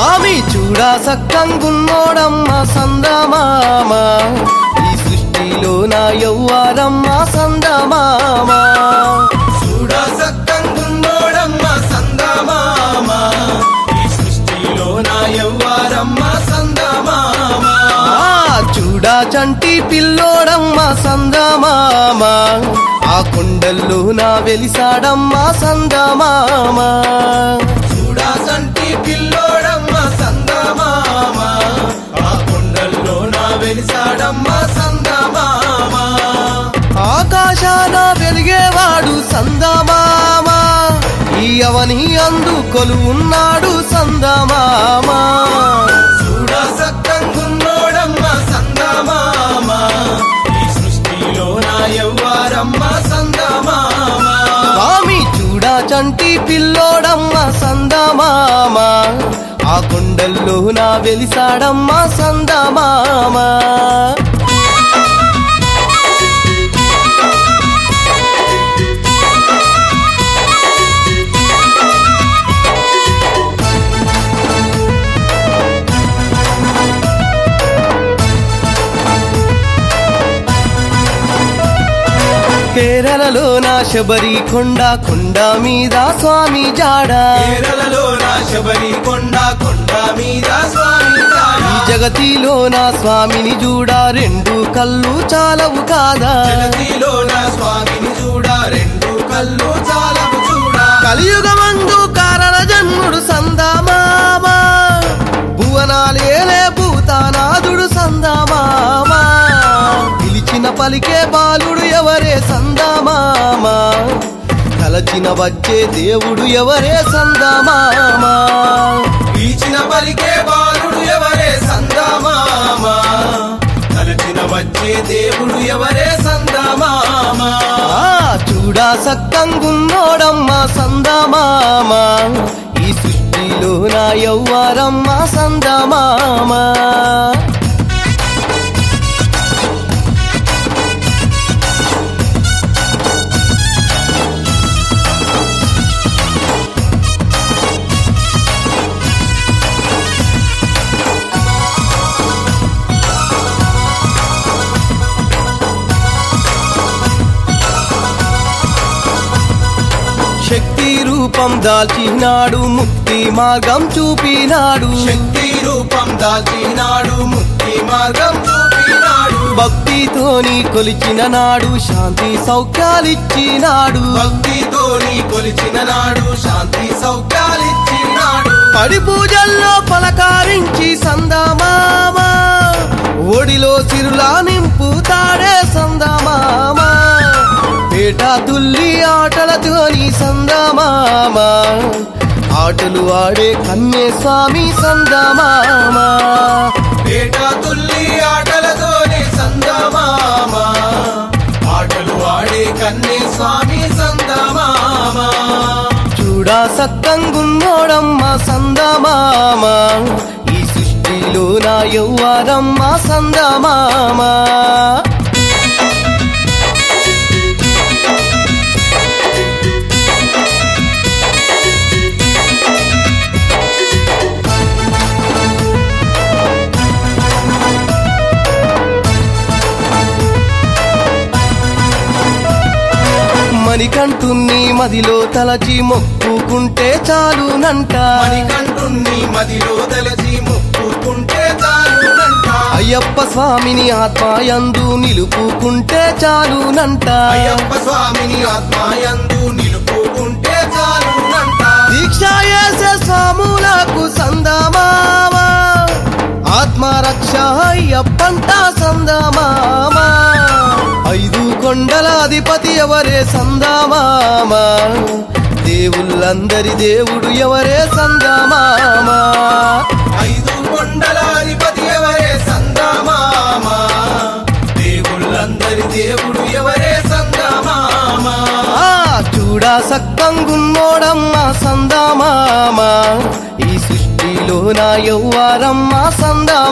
స్వామి చూడా సక్కంగున్నోడమ్మ సందమామ ఈ సృష్టిలో నా యవ్వారమ్మ సందమామ చూడ సక్కంగున్నోడమ్మ సందమామ ఈ సృష్టిలో నా యవ్వారమ్మ సందమామ ఆ చూడా చంటి పిల్లోడమ్మ సందమామ ఆ కొండల్లో నా వెలిసాడమ్మ సందమామ చూడ సంటి పిల్లోడమ్మ సందమామ ఆ కొండల్లో నా వెలిసాడమ్మ సందమామ ఆకాశాన వెలిగేవాడు సందమామ ఈ అవని అందు కొలువున్నాడు సందమామ చూడ సక్కంగున్నోడమ్మ సందమామ ఈ సృష్టిలో నా యవ్వారమ్మ సందమామ స్వామి చూడా చంటి పిల్లోడమ్మ సందమామ ఆ కొండల్లో నా వెలిసాడమ్మ సందమామ కేరళలో నా శబరి కొండ కొండ మీద స్వామి జాడా కేరళలో నా శబరి కొండ కొండ మీద స్వామి ఈ తారా. జగతిలో నా స్వామిని చూడా రెండు కళ్ళు చాలవు కాదా జగతిలో నా స్వామిని చూడ రెండు కళ్ళు చాలవు చూడ కలియుగమందు కారణ జన్ముడు సందమామ భువనాలేలే భూతానాథుడు సందమామ పిలిచిన పలికే బాలుడు ఎవరే సందమామ కలచిన వచ్చే దేవుడు ఎవరే సందమామ పీచిన పలికే బాలుడు ఎవరే సందమామ తలచిన వచ్చే దేవుడు ఎవరే సందమామ ఆ చూడా సక్కంగున్నోడమ్మ సందమామ ఈ సృష్టిలో నా యవ్వారమ్మ సందమామ శక్తి రూపం దాల్చినాడు ముక్తి మార్గం చూపినాడు శక్తి రూపం దాల్చినాడు ముక్తి మార్గం చూపినాడు భక్తితోని కొలిచిన నాడు శాంతి సౌఖ్యాలిచ్చినాడు భక్తితోని కొలిచిన నాడు శాంతి సౌఖ్యాలిచ్చినాడు పడి పూజల్లో పలకారించి సందమామ ఒడిలో సిరులా నింపుతాడే సందమామ పేట తుల్లి ఆటలతోని సందమామ ఆటలు ఆడే కన్యే స్వామి సందమామ పేట తుల్లి ఆటలతోనే సందమామ ఆటలు ఆడే కన్నే స్వామి సందమామ చూడా సక్కంగున్నోడమ్మ సందమామ ఈ సృష్టిలో నా యవ్వారమ్మ సందమామ మణికంఠుణ్ణి మదిలో తలచి మొక్కుకుంటే చాలునంట మణికంఠుణ్ణి మదిలో తలచి మొక్కుకుంటే చాలునంట అయ్యప్ప స్వామిని ఆత్మాయందు నిలుపుకుంటే చాలునంట అయ్యప్ప స్వామిని ఆత్మాయందు నిలుపుకుంటే చాలునంట దీక్ష చేసే స్వాములకు సందమామ ఆత్మరక్ష అయ్యప్పంట సందమామ ఐదు కొండల అధిపతి ఎవరే సందమామ దేవుళ్ళందరి దేవుడు ఎవరే సందమామ ఐదు కొండల అధిపతి ఎవరే సందమామ దేవుళ్ళందరి దేవుడు ఎవరే సందమామ ఆ చూడా సక్కంగున్నోడమ్మ సందమామ ఈ సృష్టిలో నా యవ్వారమ్మ సందమామ